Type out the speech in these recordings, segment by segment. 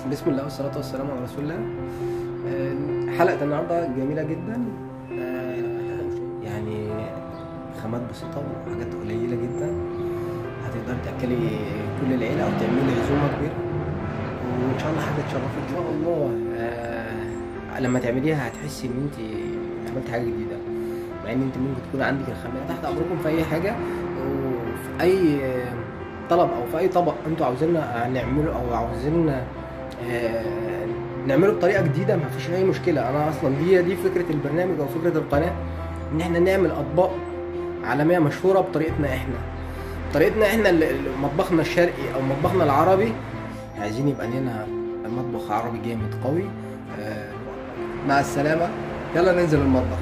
بسم الله والصلاة والسلام على رسول الله آه، حلقة النهاردة جميلة جدا آه، يعني خامات بسيطة وحاجات قليلة جدا هتقدر تأكلي كل العيلة أو تعملي عزومة كبيرة وإن شاء الله حاجة تشرفك إن شاء الله آه، لما تعمليها هتحسي إن أنت عملت حاجة جديدة مع إن أنت ممكن تكون عندك الخامات تحت أمركم في أي حاجة وفي أي طلب أو في أي طبق أنتوا عاوزيننا نعمله أو عاوزين آه، نعمله بطريقه جديده ما فيش اي مشكله انا اصلا دي دي فكره البرنامج او فكره القناه ان احنا نعمل اطباق عالميه مشهوره بطريقتنا احنا طريقتنا احنا ال- ال- مطبخنا الشرقي او مطبخنا العربي عايزين يبقى لنا مطبخ عربي جامد قوي آه، مع السلامه يلا ننزل المطبخ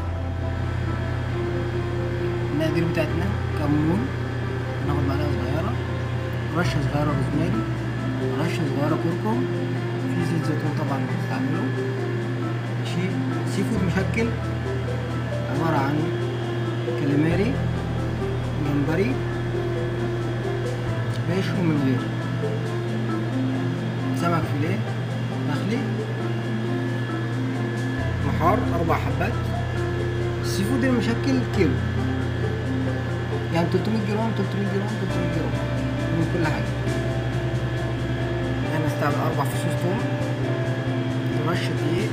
المقادير بتاعتنا كمون ناخد معلقه صغيره رشه صغيره روزماري رشه صغيره كركم في زيت زيتون طبعا بنستعمله ماشي سي فود مشكل عباره عن كاليماري جمبري بيشوي من غير سمك فيليه مخلي محار اربع حبات السي فود المشكل كيلو يعني 300 جرام 300 جرام 300 جرام من كل حاجه انا استعمل اربع فصوص توم رشة دقيق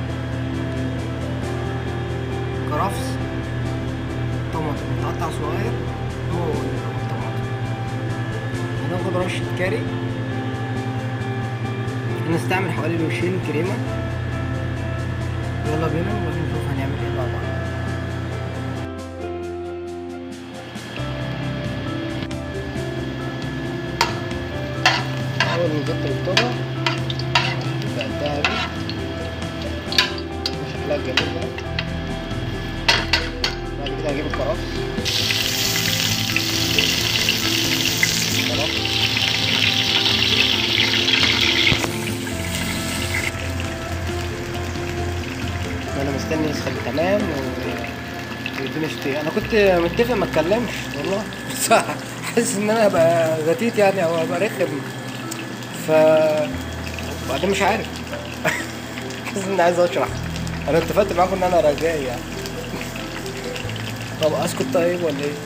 كرفس طماطم متقطع صغير هو الطماطم هناخد رشة كاري هنستعمل حوالي لوشين كريمة يلا بينا نروح نشوف هنعمل ايه مع بعض أول ما نحط الطبق يبقى الذهبي وشكلها جميل بقى بعد كده هجيب الكرفس كرفس انا مستني يسخن تمام و والدنيا شتي انا كنت متفق ما اتكلمش والله بس حاسس ان انا ابقى غتيت يعني او ابقى رخم ف بعدين مش عارف حاسس اني عايز اشرح انا اتفقت معاكم ان انا رجاء يعني طب اسكت طيب ولا ايه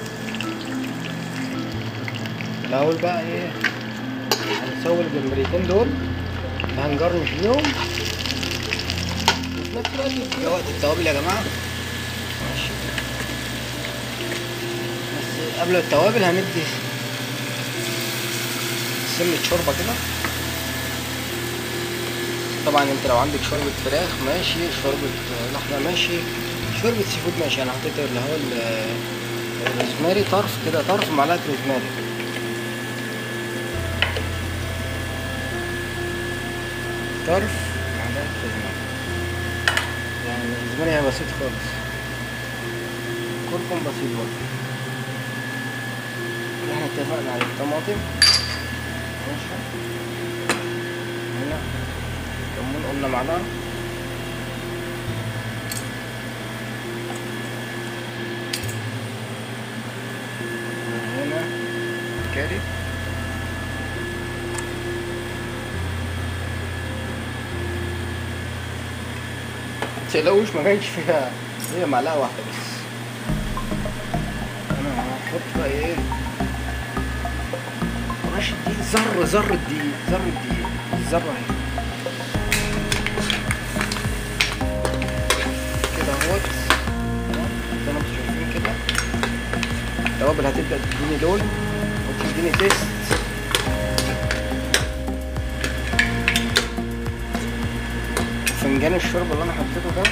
الاول بقى ايه هنسوي الجمبريتين دول اللي هنجرنش بيهم وفي نفس الوقت ده وقت التوابل يا جماعه ماشي بس قبل التوابل هندي سنة شوربة كده طبعا انت لو عندك شوربة فراخ ماشي شوربة لحمة ماشي شوربة سي فود ماشي انا حطيت اللي هو ال- الروزماري طرف كده طرف معلقة روزماري طرف معلقة روزماري يعني الروزماري هي بسيط خالص كركم بسيط برضه احنا اتفقنا على الطماطم ماشي هنا كمون قلنا معلقة وهنا كاري متقلقوش ما كانش فيها هي معلقة واحدة بس انا هحط بقى ايه رشة دقيق ذرة ذرة دقيق ذرة دقيق ذرة اهي كده اهوت تمام؟ زي ما انتم شايفين كده التوابل هتبدأ تديني لون وتديني تيست فنجان الشرب اللي انا حطيته ده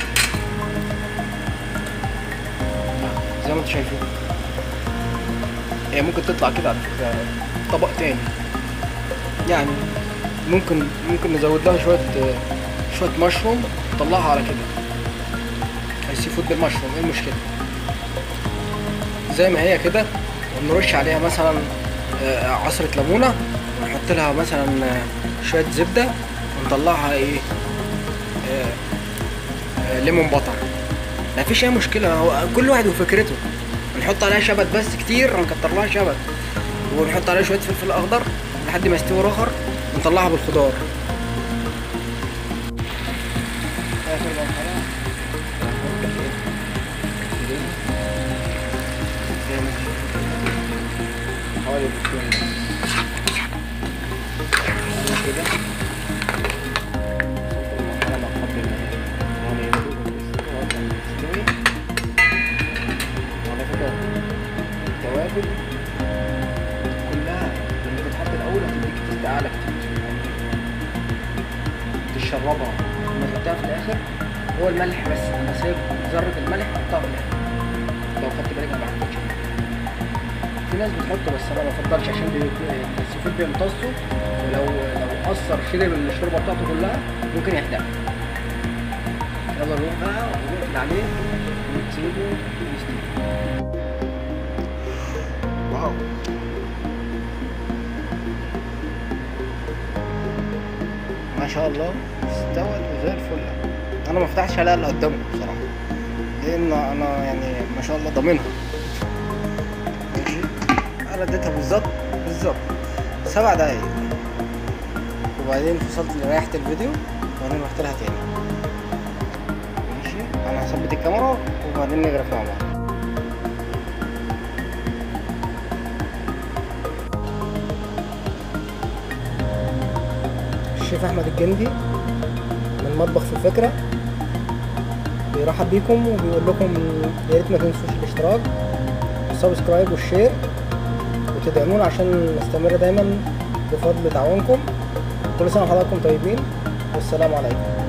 زي ما انتم شايفين هي ممكن تطلع كده على فكرة طبق تاني يعني ممكن ممكن نزود لها شوية شوية مشروم نطلعها على كده السي فود بالمشروم ايه المشكلة زي ما هي كده ونرش عليها مثلا آه، عصرة ليمونة ونحط لها مثلا آه، شوية زبدة ونطلعها ايه آه، آه، ليمون بطر مفيش اي مشكلة هو كل واحد وفكرته نحط عليها شبت بس كتير نكتر لها شبت ونحط عليها شوية فلفل أخضر لحد ما يستوي رخر ونطلعها بالخضار اخر مرحله هنحط ايه كريم زي ما انتم شايفين. حوالي بيضتين بس أنا كده وصلت لمرحله مقبل يعني يا دوب الاستوى كان مستوي وعلى فكره التوابل كلها لما تتحط الاول هتديك تست اعلى كتير يعني تشربها لما تحطها في الاخر هو الملح بس انا سايب ذره الملح احطها في الاخر لو خدت بالك انا ما حطيتش في ناس بتحطه بس انا ما بفضلش عشان بي- السيفود بيمتصه ولو لو اثر شرب الشوربه بتاعته كلها ممكن يحرقها يلا نروح بقى ونقفل عليه ونسيبه يستوي واو ما شاء الله استوت وزي الفل انا ما فتحتش عليها الا قدامكم بصراحه لان انا يعني ما شاء الله ضامنها ماشي انا اديتها بالظبط بالظبط سبع دقايق وبعدين فصلت ريحت الفيديو وبعدين رحت لها تاني ماشي انا هثبت الكاميرا وبعدين نغرف مع بعض الشيف احمد الجندي من مطبخ في الفكره بيرحب بيكم وبيقول لكم يا ريت ما تنسوش الاشتراك والسبسكرايب والشير وتدعمونا عشان نستمر دايما بفضل تعاونكم كل سنه وحضراتكم طيبين والسلام عليكم